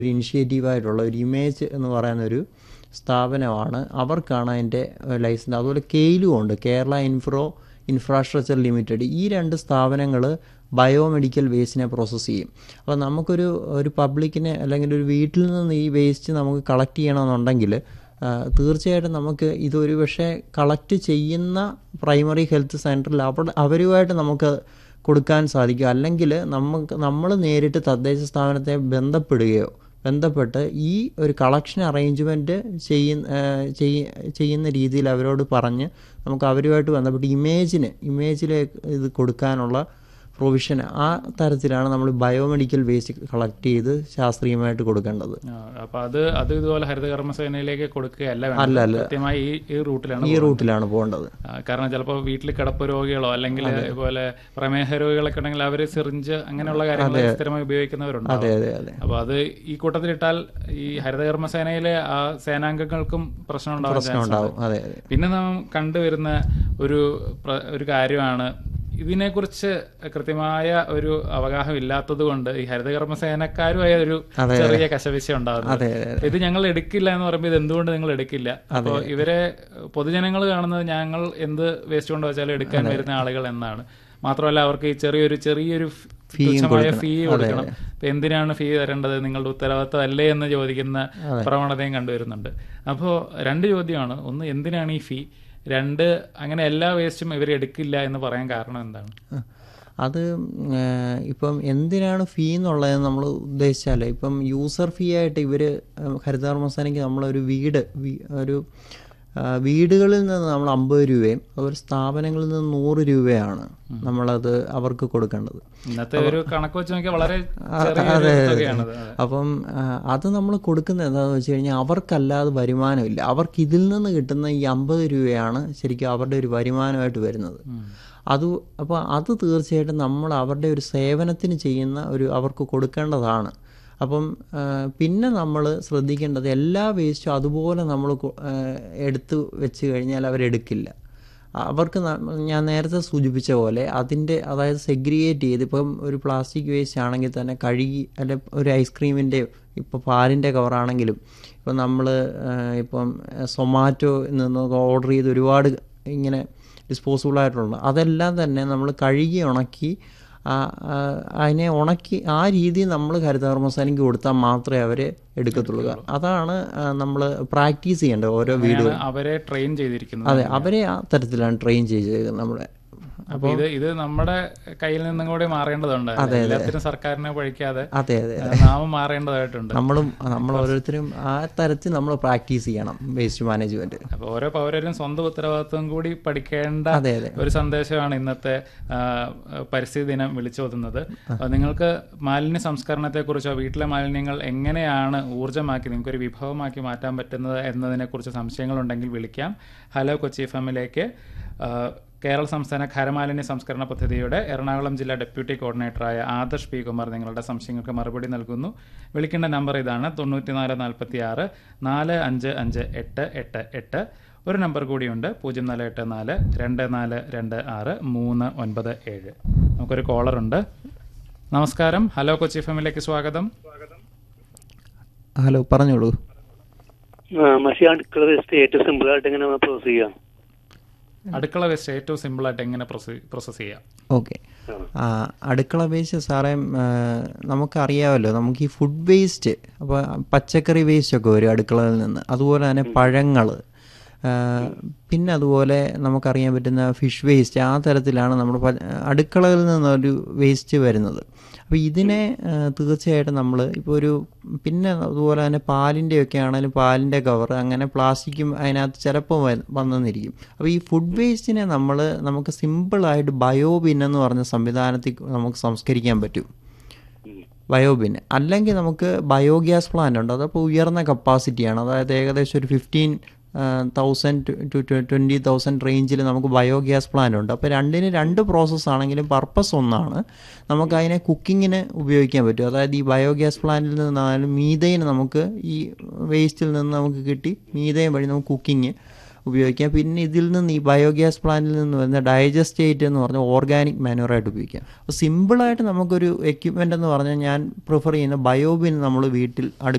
ഒരു ഇനിഷ്യേറ്റീവായിട്ടുള്ള ഒരു ഇമേജ് എന്ന് പറയുന്ന ഒരു സ്ഥാപനമാണ് അവർക്കാണ് അതിൻ്റെ ലൈസൻസ് അതുപോലെ കെയിലും ഉണ്ട് കേരള ഇൻഫ്രോ ഇൻഫ്രാസ്ട്രക്ചർ ലിമിറ്റഡ് ഈ രണ്ട് സ്ഥാപനങ്ങൾ ബയോമെഡിക്കൽ വേസ്റ്റിനെ പ്രോസസ്സ് ചെയ്യും അപ്പോൾ നമുക്കൊരു ഒരു പബ്ലിക്കിനെ അല്ലെങ്കിൽ ഒരു വീട്ടിൽ നിന്ന് ഈ വേസ്റ്റ് നമുക്ക് കളക്ട് ചെയ്യണമെന്നുണ്ടെങ്കിൽ ആ, തീർച്ചയായിട്ടും നമുക്ക് ഇതൊരു പക്ഷേ കളക്ട് ചെയ്യുന്ന പ്രൈമറി ഹെൽത്ത് സെൻറ്ററിൽ അവിടെ അവരുമായിട്ട് നമുക്ക് കൊടുക്കാൻ സാധിക്കും അല്ലെങ്കിൽ നമുക്ക് നമ്മൾ നേരിട്ട് തദ്ദേശ സ്ഥാപനത്തെ ബന്ധപ്പെടുകയോ ബന്ധപ്പെട്ട് ഈ ഒരു കളക്ഷൻ അറേഞ്ച്മെൻറ്റ് ചെയ്യുന്ന ചെയ്യുന്ന രീതിയിൽ അവരോട് പറഞ്ഞ് നമുക്ക് അവരുമായിട്ട് ബന്ധപ്പെട്ട് ഇമേജിന് ഇമേജിലേക്ക് ഇത് കൊടുക്കാനുള്ള പ്രൊവിഷൻ ആ തരത്തിലാണ് നമ്മൾ ബയോമെഡിക്കൽ വേസ്റ്റ് കളക്ട് ചെയ്ത് ശാസ്ത്രീയമായിട്ട് കൊടുക്കേണ്ടത് ആ, അപ്പൊ അത് അത് ഇതുപോലെ ഹരിതകർമ്മസേനയിലേക്ക് കൊടുക്കുകയല്ല വേണ്ടത്. അല്ല, അല്ല. കൃത്യമായി ഈ ഈ റൂട്ടിലാണ് ഈ റൂട്ടിലാണ് പോകേണ്ടത് ആ, കാരണം ചിലപ്പോൾ വീട്ടിൽ കിടപ്പ് രോഗികളോ അല്ലെങ്കിൽ ഇതുപോലെ പ്രമേഹ രോഗികളൊക്കെ ഉണ്ടെങ്കിൽ അവർ സിറിഞ്ച് അങ്ങനെയുള്ള കാര്യങ്ങൾ സ്ഥിരമായി ഉപയോഗിക്കുന്നവരുണ്ട് അതെ അതെ അതെ അപ്പൊ അത് ഈ കൂട്ടത്തിലിട്ടാൽ ഈ ഹരിതകർമ്മസേനയിലെ ആ സേനാംഗങ്ങൾക്കും പ്രശ്നം ഉണ്ടാവാൻ പ്രശ്നം chance ഉണ്ട്. ഉണ്ടാവും അതെ അതെ പിന്നെ നാം കണ്ടുവരുന്ന ഒരു പ്ര- ഒരു കാര്യമാണ് ഇതിനെക്കുറിച്ച് കൃത്യമായ ഒരു അവഗാഹം ഇല്ലാത്തത് കൊണ്ട് ഈ ഹരിതകർമ്മസേനക്കാരുമായ ഒരു ചെറിയ കശവിശ ഉണ്ടാകുന്നത് അതെ അതെ ഇത് ഞങ്ങൾ എടുക്കില്ല എന്ന് പറയുമ്പോൾ ഇത് എന്തുകൊണ്ട് നിങ്ങൾ എടുക്കില്ല അപ്പോൾ ഇവരെ പൊതുജനങ്ങൾ കാണുന്നത് ഞങ്ങൾ എന്ത് വേസ്റ്റ് കൊണ്ട് വെച്ചാലും എടുക്കാൻ വരുന്ന ആളുകൾ എന്നാണ് മാത്രമല്ല അവർക്ക് ഈ ചെറിയൊരു ചെറിയൊരു ഫ്- തുച്ഛമായ ഫീ കൊടുക്കണം ഇപ്പൊ എന്തിനാണ് ഫീ തരേണ്ടത് നിങ്ങളുടെ ഉത്തരവാദിത്തം അല്ലേ എന്ന് ചോദിക്കുന്ന പ്രവണതയും കണ്ടുവരുന്നുണ്ട് അപ്പോൾ രണ്ട് ചോദ്യമാണ് ഒന്ന് എന്തിനാണ് ഈ ഫീ രണ്ട് അങ്ങനെ എല്ലാ വേസ്റ്റും ഇവർ എടുക്കില്ല എന്ന് പറയാൻ കാരണം എന്താണ് ആ. അത് ആ, ഇപ്പം എന്തിനാണ് ഫീ എന്നുള്ളത് നമ്മൾ ഉദ്ദേശിച്ചാൽ ഇപ്പം യൂസർ ഫീ ആയിട്ട് ഇവർ ഹരിതകർമ്മസേനയ്ക്ക് നമ്മളൊരു വീട് വീ- ഒരു ആ, വീടുകളിൽ നിന്ന് നമ്മൾ അമ്പത് രൂപയും അതുപോലെ സ്ഥാപനങ്ങളിൽ നിന്ന് നൂറ് രൂപയാണ് നമ്മളത് അവർക്ക് കൊടുക്കേണ്ടത് ഇന്നത്തെ ഒരു കണക്ക് വെച്ച് നോക്കിയാൽ വളരെ ചെറിയൊരു തുകയാണത് അതെ. അപ്പം ആ, അത് നമ്മൾ കൊടുക്കുന്നത് എന്താണെന്ന് വെച്ച് കഴിഞ്ഞാൽ അവർക്കല്ലാതെ വരുമാനമില്ല അവർക്ക് ഇതിൽ നിന്ന് കിട്ടുന്ന ഈ അമ്പത് രൂപയാണ് ശരിക്കും അവരുടെ ഒരു വരുമാനമായിട്ട് വരുന്നത് അത് അപ്പോൾ അത് തീർച്ചയായിട്ടും നമ്മൾ അവരുടെ ഒരു സേവനത്തിന് ചെയ്യുന്ന ഒരു അവർക്ക് കൊടുക്കേണ്ടതാണ് അപ്പം ആ, പിന്നെ നമ്മൾ ശ്രദ്ധിക്കേണ്ടത് എല്ലാ വേസ്റ്റും അതുപോലെ നമ്മൾ കൊ- ആ, എടുത്ത് വെച്ച് കഴിഞ്ഞാൽ അവരെടുക്കില്ല അവർക്ക് ന- ഞാൻ നേരത്തെ സൂചിപ്പിച്ച പോലെ അതിൻ്റെ അതായത് സെഗ്രിഗേറ്റ് ചെയ്ത് ഇപ്പം ഒരു പ്ലാസ്റ്റിക് വേസ്റ്റ് ആണെങ്കിൽ തന്നെ കഴുകി അല്ലെ ഒരു ഐസ്ക്രീമിൻ്റെ ഇപ്പോൾ പാലിൻ്റെ കവറാണെങ്കിലും ഇപ്പം നമ്മൾ ഇപ്പം സൊമാറ്റോ നിന്ന് ഓർഡർ ചെയ്ത് ഒരുപാട് ഇങ്ങനെ ഡിസ്പോസിബിൾ ആയിട്ടുള്ള അതെല്ലാം തന്നെ നമ്മൾ കഴുകി ഉണക്കി ആ, ആ, അതിനെ ഉണക്കി ആ രീതി നമ്മൾ ഹരിതകർമ്മസേനയ്ക്ക് കൊടുത്താൽ മാത്രമേ അവർ എടുക്കത്തുള്ളൂ അതാണ് നമ്മൾ പ്രാക്ടീസ് ചെയ്യേണ്ടത് ഓരോ വീടുകൾ അങ്ങനെയാണ് അവരെ ട്രെയിൻ ചെയ്തിരിക്കുന്നത് അതെ അവരെ ആ തരത്തിലാണ് ട്രെയിൻ ചെയ്തത് നമ്മുടെ അപ്പൊ ഇത് ഇത് നമ്മുടെ കയ്യിൽ നിന്നും കൂടി മാറേണ്ടതുണ്ട് എല്ലാത്തിനും സർക്കാരിനെ പഴിക്കാതെ അതെ അതെ നാമം മാറേണ്ടതായിട്ടുണ്ട് നമ്മളും നമ്മൾ ഓരോരുത്തരും ആ തരത്തിൽ നമ്മൾ പ്രാക്ടീസ് ചെയ്യണം വേസ്റ്റ് മാനേജ്മെന്റ് അപ്പൊ ഓരോ പൗരരും സ്വന്തം ഉത്തരവാദിത്വം കൂടി പഠിക്കേണ്ട അതെ അതെ ഒരു സന്ദേശമാണ് ഇന്നത്തെ ആ, പരിസ്ഥിതി ദിനം വിളിച്ചോതുന്നത് അപ്പൊ നിങ്ങൾക്ക് മാലിന്യ സംസ്കരണത്തെ കുറിച്ചോ വീട്ടിലെ മാലിന്യങ്ങൾ എങ്ങനെയാണ് ഊർജ്ജമാക്കി നിങ്ങൾക്ക് ഒരു വിഭവമാക്കി മാറ്റാൻ പറ്റുന്നത് എന്നതിനെ കുറിച്ച് സംശയങ്ങളുണ്ടെങ്കിൽ വിളിക്കാം ഹലോ കൊച്ചി എഫമിലേക്ക് കേരള സംസ്ഥാന ഖരമാലിന്യ സംസ്കരണ പദ്ധതിയുടെ എറണാകുളം ജില്ലാ ഡെപ്യൂട്ടി കോർഡിനേറ്ററായ ആദർശ് പി കുമാർ നിങ്ങളുടെ സംശയങ്ങൾക്ക് മറുപടി നൽകുന്നു വിളിക്കേണ്ട നമ്പർ ഇതാണ് തൊണ്ണൂറ്റിനാല് നാൽപ്പത്തി ആറ് നാല് അഞ്ച് അഞ്ച് എട്ട് എട്ട് എട്ട് ഒരു നമ്പർ കൂടിയുണ്ട് പൂജ്യം നാല് എട്ട് നാല് രണ്ട് നാല് രണ്ട് ആറ് മൂന്ന് ഒൻപത് ഏഴ് നമുക്കൊരു കോളറുണ്ട് നമസ്കാരം ഹലോ കൊച്ചി ഫെമിലേക്ക് സ്വാഗതം ഹലോ പറഞ്ഞോളൂ ആ, മഷി അടുക്കള വേസ്റ്റ് ഏറ്റവും സിമ്പിൾ ആയിട്ട് എങ്ങനെ പ്രോസസ് ചെയ്യാം അടുക്കള വേസ്റ്റ് ഏറ്റവും സിമ്പിളായിട്ട് എങ്ങനെ പ്രോസസ്സ് ചെയ്യാം ഓക്കെ അടുക്കള വേസ്റ്റ് സാറേ ആ, നമുക്കറിയാമല്ലോ നമുക്ക് ഈ ഫുഡ് വേസ്റ്റ് അപ്പോൾ പച്ചക്കറി വേസ്റ്റ് ഒക്കെ വരും അടുക്കളയിൽ നിന്ന് അതുപോലെ തന്നെ പഴങ്ങൾ പിന്നെ അതുപോലെ നമുക്കറിയാൻ പറ്റുന്ന ഫിഷ് വേസ്റ്റ് ആ തരത്തിലാണ് നമ്മുടെ പ- അടുക്കളയിൽ നിന്നൊരു വേസ്റ്റ് വരുന്നത് അപ്പോൾ ഇതിനെ ആ, തീർച്ചയായിട്ടും നമ്മൾ ഇപ്പോൾ ഒരു പിന്നെ അതുപോലെ തന്നെ പാലിൻ്റെ ഒക്കെ ആണെങ്കിലും പാലിൻ്റെ കവർ അങ്ങനെ പ്ലാസ്റ്റിക്കും അതിനകത്ത് ചിലപ്പോൾ വ- വന്നെന്നിരിക്കും അപ്പോൾ ഈ ഫുഡ് വേസ്റ്റിനെ നമ്മൾ നമുക്ക് സിമ്പിളായിട്ട് ബയോബിൻ എന്ന് പറഞ്ഞ സംവിധാനത്തിൽ നമുക്ക് സംസ്കരിക്കാൻ പറ്റും ബയോബിൻ അല്ലെങ്കിൽ നമുക്ക് ബയോഗ്യാസ് പ്ലാന്റ് ഉണ്ട് അതപ്പോൾ ഉയർന്ന കപ്പാസിറ്റിയാണ് അതായത് ഏകദേശം ഒരു fifteen thousand to twenty thousand റേഞ്ചിൽ നമുക്ക് ബയോഗ്യാസ് പ്ലാന്റ് ഉണ്ട് അപ്പോൾ രണ്ടിന് രണ്ട് പ്രോസസ്സ് ആണെങ്കിലും പർപ്പസ് ഒന്നാണ് നമുക്ക് അതിനെ കുക്കിങ്ങിന് ഉപയോഗിക്കാൻ പറ്റും അതായത് ഈ ബയോഗ്യാസ് പ്ലാന്റിൽ നിന്നായാലും മീതൈന് നമുക്ക് ഈ വേസ്റ്റിൽ നിന്ന് നമുക്ക് കിട്ടി മീതയും വഴി നമുക്ക് കുക്കിങ് ഉപയോഗിക്കാം പിന്നെ ഇതിൽ നിന്ന് ഈ ബയോഗ്യാസ് പ്ലാന്റിൽ നിന്ന് വരുന്ന ഡൈജസ്റ്റേറ്റ് എന്ന് പറഞ്ഞ ഓർഗാനിക് മാനുവറായിട്ട് ഉപയോഗിക്കാം അപ്പോൾ സിമ്പിളായിട്ട് നമുക്കൊരു എക്യുപ്മെൻ്റ് എന്ന് പറഞ്ഞാൽ ഞാൻ പ്രിഫർ ചെയ്യുന്ന ബയോബിൻ നമ്മൾ വീട്ടിൽ അടുക്കള